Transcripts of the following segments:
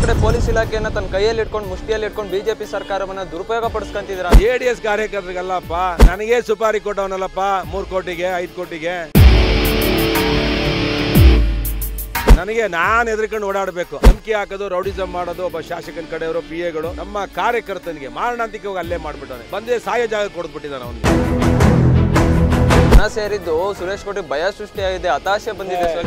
ಕಡೆ ಪೊಲೀಸ್ ಇಲಾಖೆಯನ್ನ ತನ್ನ ಕೈಯಲ್ಲಿ ಇಟ್ಕೊಂಡು ಮುಷ್ಟಿಯಲ್ಲಿ ಇಟ್ಕೊಂಡು ಬಿಜೆಪಿ ಸರ್ಕಾರವನ್ನ ದುರುಪಯೋಗ ಪಡಿಸ್ಕೊಂತಿದ್ದೀರಾ ಜೆ ಡಿ ಎಸ್ ಕಾರ್ಯಕರ್ತರಿಗಲ್ಲಪ್ಪ ನನಗೆ ಸುಪಾರಿ ಕೊಟ್ಟವನಲ್ಲಪ್ಪ ಮೂರು ಕೋಟಿಗೆ ಐದು ಕೋಟಿಗೆ ನನಗೆ ನಾನು ಎದ್ರಿಕೊಂಡು ಓಡಾಡಬೇಕು ಧಮಕಿ ಹಾಕೋದು ರೌಡಿಸಮ್ ಮಾಡೋದು ಒಬ್ಬ ಶಾಸಕನ ಕಡೆಯವರು ಪಿ ಎಗಳು ನಮ್ಮ ಕಾರ್ಯಕರ್ತನಿಗೆ ಮಾರಣಾಂತಿಕವಾಗಿ ಅಲ್ಲೇ ಮಾಡ್ಬಿಟ್ಟವನೆ ಬಂದೇ ಸಾಯೋ ಜಾಗ ಕೊಡ್ಬಿಟ್ಟಿದ್ದಾನೆ ಅವನಿಗೆ ಹಣ ಸೇರಿದ್ದು ಸುರೇಶ್ ಕೋಟಿ ಭಯ ಸೃಷ್ಟಿಯಾಗಿದೆ ಹತಾಶೆ ಬಂದಿದೆ ಸರ್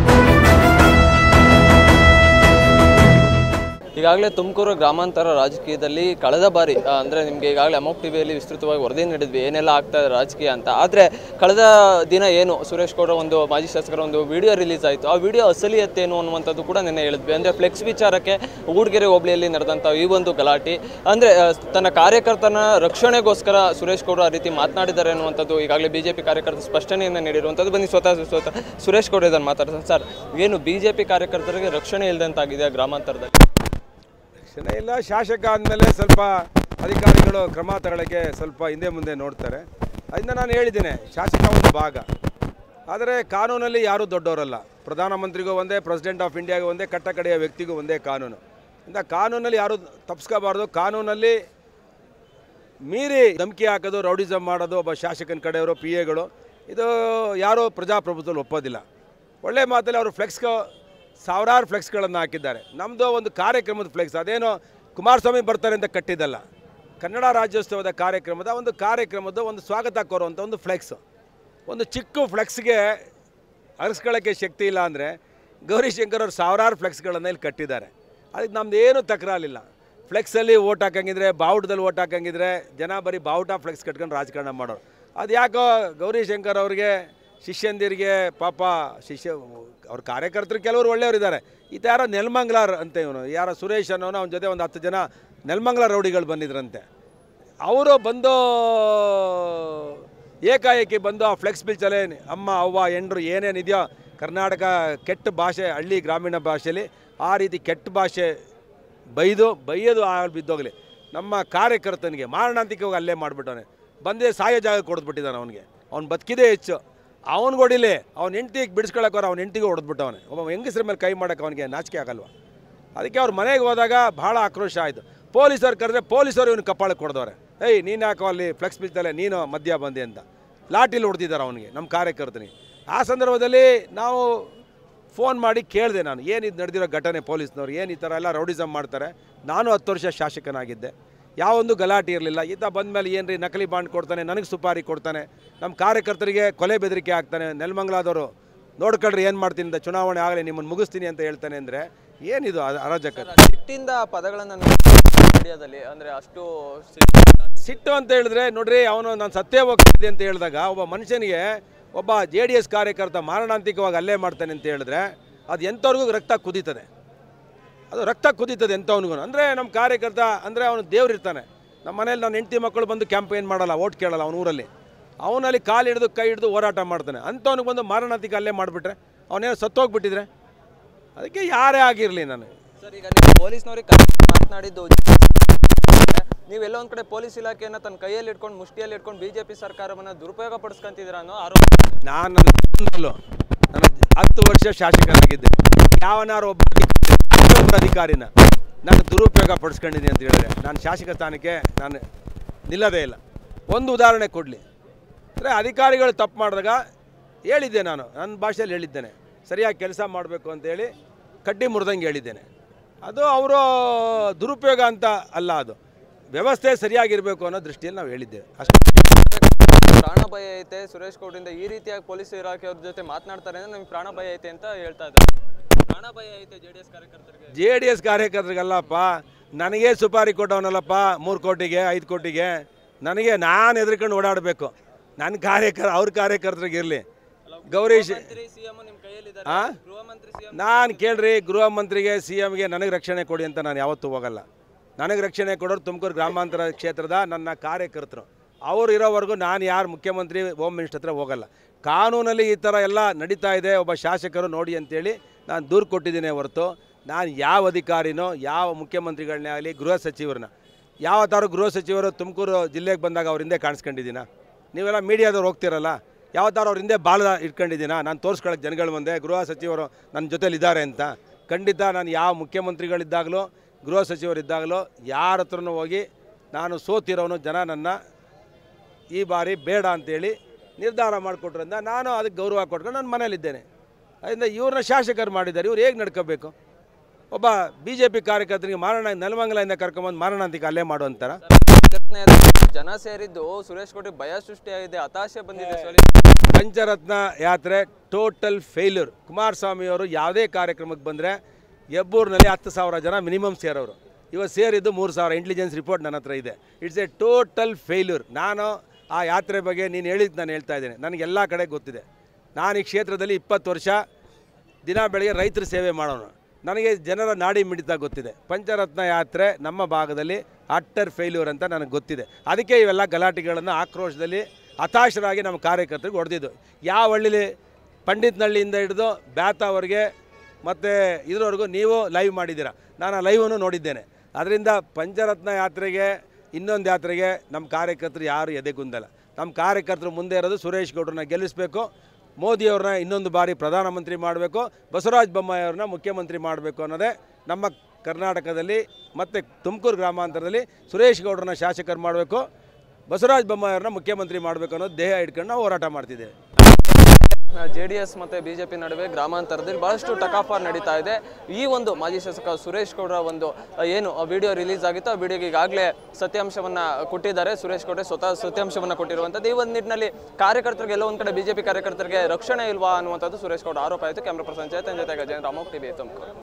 ಈಗಾಗಲೇ ತುಮಕೂರು ಗ್ರಾಮಾಂತರ ರಾಜಕೀಯದಲ್ಲಿ ಕಳೆದ ಬಾರಿ ಆ, ಅಂದ್ರೆ ನಿಮಗೆ ಈಗಾಗಲೇ ಅಮೋಕ್ ಟಿವಿಯಲ್ಲಿ ವಿಸ್ತೃತವಾಗಿ ವರದಿ ನೀಡಿದ್ವಿ ಏನೆಲ್ಲ ಆಗ್ತಾ ಇದೆ ರಾಜಕೀಯ ಅಂತ ಆದರೆ ಕಳೆದ ದಿನ ಏನು ಸುರೇಶ್ ಗೌಡ ಒಂದು ಮಾಜಿ ಶಾಸಕರ ಒಂದು ವಿಡಿಯೋ ರಿಲೀಸ್ ಆಯಿತು ಆ ವಿಡಿಯೋ ಅಸಲಿಯತ್ತೇನು ಅನ್ನುವಂಥದ್ದು ಕೂಡ ನಿನ್ನೆ ಹೇಳಿದ್ವಿ ಅಂದರೆ ಫ್ಲೆಕ್ಸ್ ವಿಚಾರಕ್ಕೆ ಊಡ್ಗೆರೆ ಹೋಬಳಿಯಲ್ಲಿ ನಡೆದಂಥ ಈ ಒಂದು ಗಲಾಟೆ ಅಂದರೆ ತನ್ನ ಕಾರ್ಯಕರ್ತನ ರಕ್ಷಣೆಗೋಸ್ಕರ ಸುರೇಶ್ ಗೌಡ ಆ ರೀತಿ ಮಾತನಾಡಿದ್ದಾರೆ ಅನ್ನುವಂಥದ್ದು ಈಗಾಗಲೇ ಬಿ ಜೆ ಪಿ ಕಾರ್ಯಕರ್ತರು ಸ್ಪಷ್ಟನೆಯನ್ನು ನೀಡಿರುವಂಥದ್ದು ಬನ್ನಿ ಸ್ವತಃ ಸ್ವತಃ ಸುರೇಶ್ ಗೌಡ ಇದನ್ನು ಮಾತಾಡ್ತಾರೆ ಸರ್ ಏನು ಬಿ ಜೆ ಪಿ ಕಾರ್ಯಕರ್ತರಿಗೆ ರಕ್ಷಣೆ ಇಲ್ಲದಂತಾಗಿದೆ ಗ್ರಾಮಾಂತರದಲ್ಲಿ ರಕ್ಷಣೆ ಇಲ್ಲ ಶಾಸಕ ಆದಮೇಲೆ ಸ್ವಲ್ಪ ಅಧಿಕಾರಿಗಳು ಕ್ರಮ ತಗೊಳ್ಳೋಕ್ಕೆ ಸ್ವಲ್ಪ ಹಿಂದೆ ಮುಂದೆ ನೋಡ್ತಾರೆ ಅದರಿಂದ ನಾನು ಹೇಳಿದ್ದೇನೆ ಶಾಸಕ ಒಂದು ಭಾಗ ಆದರೆ ಕಾನೂನಲ್ಲಿ ಯಾರೂ ದೊಡ್ಡವರಲ್ಲ ಪ್ರಧಾನಮಂತ್ರಿಗೂ ಒಂದೇ ಪ್ರೆಸಿಡೆಂಟ್ ಆಫ್ ಇಂಡಿಯಾಗೂ ಒಂದೇ ಕಟ್ಟ ಕಡೆಯ ವ್ಯಕ್ತಿಗೂ ಒಂದೇ ಕಾನೂನು ಇಂದ ಕಾನೂನಲ್ಲಿ ಯಾರೂ ತಪ್ಪಿಸ್ಕೋಬಾರ್ದು ಕಾನೂನಲ್ಲಿ ಮೀರಿ ಧಮಕಿ ಹಾಕೋದು ರೌಡಿಸಮ್ ಮಾಡೋದು ಒಬ್ಬ ಶಾಸಕನ ಕಡೆಯವರು ಪಿ ಎಗಳು ಇದು ಯಾರೂ ಪ್ರಜಾಪ್ರಭುತ್ವದಲ್ಲಿ ಒಪ್ಪೋದಿಲ್ಲ ಒಳ್ಳೆ ಮಾತಲ್ಲಿ ಅವರು ಫ್ಲೆಕ್ಸ್ ಸಾವಿರಾರು ಫ್ಲೆಕ್ಸ್ಗಳನ್ನು ಹಾಕಿದ್ದಾರೆ ನಮ್ಮದು ಒಂದು ಕಾರ್ಯಕ್ರಮದ ಫ್ಲೆಕ್ಸ್ ಅದೇನೋ ಕುಮಾರಸ್ವಾಮಿ ಬರ್ತಾರೆ ಅಂತ ಕಟ್ಟಿದ್ದಲ್ಲ ಕನ್ನಡ ರಾಜ್ಯೋತ್ಸವದ ಕಾರ್ಯಕ್ರಮದ ಒಂದು ಕಾರ್ಯಕ್ರಮದ ಒಂದು ಸ್ವಾಗತ ಕೋರುವಂಥ ಒಂದು ಫ್ಲೆಕ್ಸ್ ಒಂದು ಚಿಕ್ಕ ಫ್ಲೆಕ್ಸ್ಗೆ ಅರಸ್ಕೊಳ್ಳೋಕ್ಕೆ ಶಕ್ತಿ ಇಲ್ಲ ಅಂದರೆ ಗೌರಿಶಂಕರ್ ಅವ್ರು ಸಾವಿರಾರು ಫ್ಲೆಕ್ಸ್ಗಳನ್ನು ಇಲ್ಲಿ ಕಟ್ಟಿದ್ದಾರೆ ಅದಕ್ಕೆ ನಮ್ದು ಏನೂ ತಕರಾಲಿಲ್ಲ ಫ್ಲೆಕ್ಸಲ್ಲಿ ಓಟ್ ಹಾಕಂಗಿದ್ರೆ ಬಾವುಟದಲ್ಲಿ ಓಟ್ ಹಾಕಂಗಿದ್ರೆ ಜನ ಬರೀ ಬಾವುಟ ಫ್ಲೆಕ್ಸ್ ಕಟ್ಕೊಂಡು ರಾಜಕಾರಣ ಮಾಡೋರು ಅದು ಯಾಕೋ ಗೌರಿಶಂಕರ್ ಅವ್ರಿಗೆ ಶಿಷ್ಯಂದಿರಿಗೆ ಪಾಪ ಶಿಷ್ಯ ಅವ್ರ ಕಾರ್ಯಕರ್ತರು ಕೆಲವರು ಒಳ್ಳೆಯವರಿದ್ದಾರೆ ಈತ ಯಾರೋ ನೆಲಮಂಗ್ಲಾರ್ ಅಂತ ಇವನು ಯಾರೋ ಸುರೇಶ್ ಅನ್ನೋನು ಅವನ ಜೊತೆ ಒಂದು ಹತ್ತು ಜನ ನೆಲಮಂಗ್ಲ ರೌಡಿಗಳು ಬಂದಿದ್ರಂತೆ ಅವರು ಬಂದು ಏಕಾಏಕಿ ಬಂದು ಆ ಫ್ಲೆಕ್ಸ್ ಬಿಲ್ಚಲೆ ಅಮ್ಮ ಅವ್ವ ಎಂಡ್ರು ಏನೇನಿದೆಯೋ ಕರ್ನಾಟಕ ಕೆಟ್ಟ ಭಾಷೆ ಹಳ್ಳಿ ಗ್ರಾಮೀಣ ಭಾಷೆಯಲ್ಲಿ ಆ ರೀತಿ ಕೆಟ್ಟ ಭಾಷೆ ಬೈದು ಬೈಯೋದು ಆ ಬಿದ್ದೋಗಲಿ ನಮ್ಮ ಕಾರ್ಯಕರ್ತನಿಗೆ ಮಾರಣಾಂತಿಕವಾಗಿ ಅಲ್ಲೇ ಮಾಡಿಬಿಟ್ಟವನೆ ಬಂದೇ ಸಾಯೋ ಜಾಗ ಕೊಡ್ಬಿಟ್ಟಿದ್ದಾನೆ ಅವನಿಗೆ ಅವ್ನು ಬದುಕಿದೇ ಹೆಚ್ಚು ಅವ್ನಿಗೆ ಹೊಡಿಲಿ ಅವ್ನ ಹೆಂಡ್ತಿಗೆ ಬಿಡಿಸ್ಕೊಳಕ್ಕೆ ಅವ್ನ ಹೆಂಡ್ತಿಗೆ ಹೊಡೆದ್ಬಿಟ್ಟವನೆ ಒಬ್ಬ ಹೆಂಗಸ್ರ ಮೇಲೆ ಕೈ ಮಾಡೋಕೆ ಅವನಿಗೆ ನಾಚಿಕೆ ಆಗಲ್ವಾ ಅದಕ್ಕೆ ಅವ್ರ ಮನೆಗೆ ಹೋದಾಗ ಭಾಳ ಆಕ್ರೋಶ ಆಯಿತು ಪೊಲೀಸರು ಕರೆದ್ರೆ ಪೊಲೀಸರು ಇವನು ಕಪ್ಪಾಳಕ್ಕೆ ಕೊಡ್ದವ್ರೆ ಏಯ್ ನೀನು ಯಾಕೋ ಅಲ್ಲಿ ಫ್ಲೆಕ್ಸ್ ಬಿಲ್ತಲೆ ನೀನು ಮದ್ಯ ಬಂದೆ ಅಂತ ಲಾಟಿಲಿ ಹೊಡೆದಿದ್ದಾರೆ ಅವನಿಗೆ ನಮ್ಮ ಕಾರ್ಯಕರ್ತನಿಗೆ ಆ ಸಂದರ್ಭದಲ್ಲಿ ನಾವು ಫೋನ್ ಮಾಡಿ ಕೇಳಿದೆ ನಾನು ಏನು ಇದು ನಡೆದಿರೋ ಘಟನೆ ಪೊಲೀಸ್ನವ್ರು ಏನು ಈ ಥರ ಎಲ್ಲ ರೌಡಿಸಮ್ ಮಾಡ್ತಾರೆ ನಾನು ಹತ್ತು ವರ್ಷ ಶಾಸಕನಾಗಿದ್ದೆ ಯಾವೊಂದು ಗಲಾಟೆ ಇರಲಿಲ್ಲ ಈತ ಬಂದಮೇಲೆ ಏನು ರೀ ನಕಲಿ ಬಾಂಡ್ ಕೊಡ್ತಾನೆ ನನಗೆ ಸುಪಾರಿ ಕೊಡ್ತಾನೆ ನಮ್ಮ ಕಾರ್ಯಕರ್ತರಿಗೆ ಕೊಲೆ ಬೆದರಿಕೆ ಆಗ್ತಾನೆ ನೆಲಮಂಗ್ಲಾದವರು ನೋಡ್ಕೊಳ್ರಿ ಏನು ಮಾಡ್ತೀನಿ ಅಂತ ಚುನಾವಣೆ ಆಗಲಿ ನಿಮ್ಮನ್ನು ಮುಗಿಸ್ತೀನಿ ಅಂತ ಹೇಳ್ತಾನೆ ಅಂದರೆ ಏನಿದು ಅ- ಅರಾಜಕತೆ ಸಿಟ್ಟಿಂದ ಪದಗಳನ್ನು ಮೀಡಿಯಾದಲ್ಲಿ ಅಂದ್ರೆ ಅಷ್ಟು ಸಿಟ್ಟು ಸಿಟ್ಟು ಅಂತ ಹೇಳಿದ್ರೆ ನೋಡ್ರಿ ಅವನು ನಾನು ಸತ್ತೇ ಹೋಗ್ತಿದ್ದೆ ಅಂತ ಹೇಳಿದಾಗ ಒಬ್ಬ ಮನುಷ್ಯನಿಗೆ ಒಬ್ಬ ಜೆ ಡಿ ಎಸ್ ಕಾರ್ಯಕರ್ತ ಮಾರಣಾಂತಿಕವಾಗಿ ಅಲ್ಲೇ ಮಾಡ್ತಾನೆ ಅಂತ ಹೇಳಿದ್ರೆ ಅದು ಎಂಥವ್ರಿಗೂ ರಕ್ತ ಕುದೀತದೆ ಅದು ರಕ್ತ ಕುದೀತದೆ ಎಂಥವ್ನಿಗೂ ಅಂದರೆ ನಮ್ಮ ಕಾರ್ಯಕರ್ತ ಅಂದರೆ ಅವನು ದೇವ್ರಿರ್ತಾನೆ ನಮ್ಮ ಮನೇಲಿ ನನ್ನ ಹೆಂಡತಿ ಮಕ್ಕಳು ಬಂದು ಕ್ಯಾಂಪೇನ್ ಮಾಡಲ್ಲ ಓಟ್ ಕೇಳಲ್ಲ ಅವನ ಊರಲ್ಲಿ ಅವನಲ್ಲಿ ಕಾಲು ಹಿಡಿದು ಕೈ ಹಿಡಿದು ಹೋರಾಟ ಮಾಡ್ತಾನೆ ಅಂಥವ್ನಿಗೆ ಬಂದು ಮಾರಣಾಂತಿಕ ಅಲ್ಲೇ ಮಾಡಿಬಿಟ್ರೆ ಅವನೇನೋ ಸತ್ತೋಗ್ಬಿಟ್ಟಿದ್ರೆ ಅದಕ್ಕೆ ಯಾರೇ ಆಗಿರಲಿ ನಾನು ಸರ್ ಈಗ ನೀವು ಪೊಲೀಸ್ನವ್ರಿಗೆ ಮಾತನಾಡಿದ್ದು ನೀವೆಲ್ಲ ಒಂದ್ ಕಡೆ ಪೊಲೀಸ್ ಇಲಾಖೆಯನ್ನ ತನ್ನ ಕೈಯಲ್ಲಿ ಇಟ್ಕೊಂಡು ಮುಷ್ಟಿಯಲ್ಲಿ ಇಟ್ಕೊಂಡು ಬಿಜೆಪಿ ಸರ್ಕಾರವನ್ನ ದುರುಪಯೋಗ ಪಡಿಸ್ಕೊಂತಿದ್ದೀರಾ ಅನ್ನೋ ಆರೋಪ ನಾನು ನನ್ನ ಜೀವನದಲ್ಲೂ ನನ್ನ ಹತ್ತು ವರ್ಷ ಶಾಸಕನಾಗಿದ್ದೆ ಯಾವನಾರು ಒಬ್ಬ ಅಧಿಕಾರಿ ಒಬ್ಬ ಅಧಿಕಾರಿನ ನಾನು ದುರುಪಯೋಗ ಪಡಿಸ್ಕೊಂಡಿದ್ದೀನಿ ಅಂತ ಹೇಳಿದ್ರೆ ನಾನು ಶಾಸಕ ಸ್ಥಾನಕ್ಕೆ ನಾನು ನಿಲ್ಲದೇ ಇಲ್ಲ ಒಂದು ಉದಾಹರಣೆ ಕೊಡಲಿ ಅಂದರೆ ಅಧಿಕಾರಿಗಳು ತಪ್ಪು ಮಾಡಿದಾಗ ಹೇಳಿದ್ದೆ ನಾನು ನನ್ನ ಭಾಷೆಯಲ್ಲಿ ಹೇಳಿದ್ದೇನೆ ಸರಿಯಾಗಿ ಕೆಲಸ ಮಾಡಬೇಕು ಅಂತೇಳಿ ಕಡ್ಡಿ ಮುರಿದಂಗೆ ಹೇಳಿದ್ದೇನೆ ಅದು ಅವರು ದುರುಪಯೋಗ ಅಂತ ಅಲ್ಲ ಅದು ವ್ಯವಸ್ಥೆ ಸರಿಯಾಗಿರಬೇಕು ಅನ್ನೋ ದೃಷ್ಟಿಯಲ್ಲಿ ನಾವು ಹೇಳಿದ್ದೇವೆ ಅಷ್ಟೇ ಪ್ರಾಣ ಭಯ ಐತೆ ಸುರೇಶ್ ಗೌಡ್ರಿಂದ ಈ ರೀತಿಯಾಗಿ ಪೊಲೀಸ್ ಇಲಾಖೆಯವ್ರ ಜೊತೆ ಮಾತನಾಡ್ತಾರೆ ಅಂದ್ರೆ ನಮ್ಗೆ ಪ್ರಾಣ ಭಯ ಐತೆ ಅಂತ ಹೇಳ್ತಾ ಇದ್ದಾರೆ ಪ್ರಾಣ ಭಯ ಐತೆ ಜೆ ಡಿ ಎಸ್ ಕಾರ್ಯಕರ್ತರಿಗೆ ಜೆ ಡಿ ಎಸ್ ಕಾರ್ಯಕರ್ತರಿಗಲ್ಲಪ್ಪ ನನಗೆ ಸುಪಾರಿ ಕೊಟ್ಟವನಲ್ಲಪ್ಪ ಮೂರು ಕೋಟಿಗೆ ಐದು ಕೋಟಿಗೆ ನನಗೆ ನಾನು ಎದ್ರಿಕೊಂಡು ಓಡಾಡಬೇಕು ನನ್ನ ಕಾರ್ಯಕರ್ ಅವ್ರ ಕಾರ್ಯಕರ್ತರಿಗೆ ಇರಲಿ ಗೌರೀಶ್ ಸಿಎಂ ನಿಮ್ ಕೈಯಲ್ಲಿದ್ದಾರೆ ಆ ಗೃಹ ಮಂತ್ರಿ ಸಿಎಂ ನಾನು ಕೇಳ್ರಿ ಗೃಹ ಮಂತ್ರಿಗೆ ಸಿ ಎಮ್ಗೆ ನನಗೆ ರಕ್ಷಣೆ ಕೊಡಿ ಅಂತ ನಾನು ಯಾವತ್ತೂ ಹೋಗಲ್ಲ ನನಗೆ ರಕ್ಷಣೆ ಕೊಡೋರು ತುಮಕೂರು ಗ್ರಾಮಾಂತರ ಕ್ಷೇತ್ರದ ನನ್ನ ಕಾರ್ಯಕರ್ತರು ಅವ್ರು ಇರೋವರೆಗೂ ನಾನು ಯಾರು ಮುಖ್ಯಮಂತ್ರಿ ಹೋಮ್ ಮಿನಿಸ್ಟರ್ ಹತ್ರ ಹೋಗಲ್ಲ ಕಾನೂನಲ್ಲಿ ಈ ಥರ ಎಲ್ಲ ನಡೀತಾ ಇದೆ ಒಬ್ಬ ಶಾಸಕರು ನೋಡಿ ಅಂತೇಳಿ ನಾನು ದೂರು ಕೊಟ್ಟಿದ್ದೀನಿ ಹೊರತು ನಾನು ಯಾವ ಅಧಿಕಾರಿನೋ ಯಾವ ಮುಖ್ಯಮಂತ್ರಿಗಳನ್ನೇ ಆಗಲಿ ಗೃಹ ಸಚಿವರನ್ನ ಯಾವ ಥರ ಗೃಹ ಸಚಿವರು ತುಮಕೂರು ಜಿಲ್ಲೆಗೆ ಬಂದಾಗ ಅವ್ರ ಹಿಂದೆ ಕಾಣಿಸ್ಕೊಂಡಿದ್ದೀನ ನೀವೆಲ್ಲ ಮೀಡಿಯಾದವ್ರು ಹೋಗ್ತಿರಲ್ಲ ಯಾವ ಥರ ಅವ್ರ ಹಿಂದೆ ಬಾಲ ಇಟ್ಕೊಂಡಿದ್ದೀನ ನಾನು ತೋರಿಸ್ಕೊಳಕ್ಕೆ ಜನಗಳ ಮುಂದೆ ಗೃಹ ಸಚಿವರು ನನ್ನ ಜೊತೆಲಿ ಇದ್ದಾರೆ ಅಂತ ಖಂಡಿತ ನಾನು ಯಾವ ಮುಖ್ಯಮಂತ್ರಿಗಳಿದ್ದಾಗಲೂ ಗೃಹ ಸಚಿವರಿದ್ದಾಗಲೂ ಯಾರ ಹತ್ರನೂ ಹೋಗಿ ನಾನು ಸೋತಿರೋನು ಜನ ನನ್ನ ಈ ಬಾರಿ ಬೇಡ ಅಂತೇಳಿ ನಿರ್ಧಾರ ಮಾಡಿಕೊಟ್ರಿಂದ ನಾನು ಅದಕ್ಕೆ ಗೌರವ ಕೊಟ್ಕೊಂಡು ನನ್ನ ಮನೇಲಿದ್ದೇನೆ ಅದರಿಂದ ಇವ್ರನ್ನ ಶಾಸಕರು ಮಾಡಿದ್ದಾರೆ ಇವ್ರು ಹೇಗೆ ನಡ್ಕೋಬೇಕು ಒಬ್ಬ ಬಿ ಜೆ ಪಿ ಕಾರ್ಯಕರ್ತರಿಗೆ ಮಾರಣ ನೆಲಮಂಗಲದಿಂದ ಕರ್ಕೊಂಬಂದು ಮಾರಣಾಂತಿಕ ಅಲ್ಲೇ ಮಾಡುವಂತಾರ ಜನ ಸೇರಿದ್ದು ಸುರೇಶ್ ಕೋಟಿ ಭಯ ಸೃಷ್ಟಿಯಾಗಿದೆ ಹತಾಶೆ ಬಂದಿದೆ ಸೊಲಿ ಪಂಚರತ್ನ ಯಾತ್ರೆ ಟೋಟಲ್ ಫೇಲ್ಯೂರ್ ಕುಮಾರಸ್ವಾಮಿಯವರು ಯಾವುದೇ ಕಾರ್ಯಕ್ರಮಕ್ಕೆ ಬಂದರೆ ಹೆಬ್ಬೂರಿನಲ್ಲಿ ಹತ್ತು ಸಾವಿರ ಜನ ಮಿನಿಮಮ್ ಸೇರೋರು ಇವತ್ತು ಸೇರಿದ್ದು ಮೂರು ಸಾವಿರ ಇಂಟೆಲಿಜೆನ್ಸ್ ರಿಪೋರ್ಟ್ ನನ್ನ ಹತ್ರ ಇದೆ ಇಟ್ಸ್ ಎ ಟೋಟಲ್ ಫೇಲ್ಯೂರ್ ನಾನು ಆ ಯಾತ್ರೆ ಬಗ್ಗೆ ನೀನು ಹೇಳಿದ್ದು ನಾನು ಹೇಳ್ತಾ ಇದ್ದೇನೆ ನನಗೆಲ್ಲ ಕಡೆ ಗೊತ್ತಿದೆ ನಾನು ಈ ಕ್ಷೇತ್ರದಲ್ಲಿ ಇಪ್ಪತ್ತು ವರ್ಷ ದಿನ ಬೆಳಗ್ಗೆ ರೈತರ ಸೇವೆ ಮಾಡೋಣ ನನಗೆ ಜನರ ನಾಡಿ ಮಿಡಿತ ಗೊತ್ತಿದೆ ಪಂಚರತ್ನ ಯಾತ್ರೆ ನಮ್ಮ ಭಾಗದಲ್ಲಿ ಅಟ್ಟರ್ ಫೇಲ್ಯೂರ್ ಅಂತ ನನಗೆ ಗೊತ್ತಿದೆ ಅದಕ್ಕೆ ಇವೆಲ್ಲ ಗಲಾಟೆಗಳನ್ನು ಆಕ್ರೋಶದಲ್ಲಿ ಹತಾಶರಾಗಿ ನಮ್ಮ ಕಾರ್ಯಕರ್ತರಿಗೆ ಹೊಡೆದಿದ್ದು ಯಾವ ಹಳ್ಳಿಲಿ ಪಂಡಿತ್ನಹಳ್ಳಿಯಿಂದ ಹಿಡಿದು ಬ್ಯಾತಾವರೆಗೆ ಮತ್ತು ಇದ್ರವರೆಗೂ ನೀವು ಲೈವ್ ಮಾಡಿದ್ದೀರಾ ನಾನು ಆ ಲೈವನ್ನು ನೋಡಿದ್ದೇನೆ ಅದರಿಂದ ಪಂಚರತ್ನ ಯಾತ್ರೆಗೆ ಇನ್ನೊಂದು ಯಾತ್ರೆಗೆ ನಮ್ಮ ಕಾರ್ಯಕರ್ತರು ಯಾರು ಎದೆಗುಂದಲ್ಲ ನಮ್ಮ ಕಾರ್ಯಕರ್ತರು ಮುಂದೆ ಇರೋದು ಸುರೇಶ್ ಗೌಡ್ರನ್ನ ಗೆಲ್ಲಿಸಬೇಕು ಮೋದಿಯವ್ರನ್ನ ಇನ್ನೊಂದು ಬಾರಿ ಪ್ರಧಾನಮಂತ್ರಿ ಮಾಡಬೇಕು ಬಸವರಾಜ ಬೊಮ್ಮಾಯಿ ಅವ್ರನ್ನ ಮುಖ್ಯಮಂತ್ರಿ ಮಾಡಬೇಕು ಅನ್ನೋದೇ ನಮ್ಮ ಕರ್ನಾಟಕದಲ್ಲಿ ಮತ್ತು ತುಮಕೂರು ಗ್ರಾಮಾಂತರದಲ್ಲಿ ಸುರೇಶ್ ಗೌಡ್ರನ್ನ ಶಾಸಕರು ಮಾಡಬೇಕು ಬಸವರಾಜ ಬೊಮ್ಮಾಯಿ ಅವ್ರನ್ನ ಮುಖ್ಯಮಂತ್ರಿ ಮಾಡಬೇಕು ಅನ್ನೋದು ದೇಹ ಇಟ್ಕೊಂಡು ನಾವು ಹೋರಾಟ ಮಾಡ್ತಿದ್ದೇವೆ ಜೆ ಡಿ ಎಸ್ ಮತ್ತು ಬಿ ಜೆ ಪಿ ನಡುವೆ ಗ್ರಾಮಾಂತರದಲ್ಲಿ ಬಹಳಷ್ಟು ಟಕಾಫಾರ್ ನಡೀತಾ ಇದೆ ಈ ಒಂದು ಮಾಜಿ ಶಾಸಕ ಸುರೇಶ್ ಗೌಡ್ರ ಒಂದು ಆ, ಏನು ವಿಡಿಯೋ ರಿಲೀಸ್ ಆಗಿತ್ತು ಆ ವಿಡಿಯೋಗೆ ಈಗಾಗಲೇ ಸತ್ಯಾಂಶವನ್ನು ಕೊಟ್ಟಿದ್ದಾರೆ ಸುರೇಶ್ ಗೌಡ್ರೆ ಸ್ವತಃ ಸತ್ಯಾಂಶವನ್ನು ಕೊಟ್ಟಿರುವಂಥದ್ದು ಈ ಒಂದು ನಿಟ್ಟಿನಲ್ಲಿ ಕಾರ್ಯಕರ್ತರಿಗೆ ಎಲ್ಲೋ ಒಂದು ಕಡೆ ಬಿಜೆಪಿ ಕಾರ್ಯಕರ್ತರಿಗೆ ರಕ್ಷಣೆ ಇಲ್ವಾ ಅನ್ನುವಂಥದ್ದು ಸುರೇಶ್ ಗೌಡ ಆರೋಪ ಆಯಿತು ಕ್ಯಾಮ್ರಾ ಪರ್ಸನ್ ಚೇತನ್ ಜೊತೆಗೆ ಜಯಂತ್ ಅಮೋಕ್ ಟಿವಿ ತುಮಕೂರು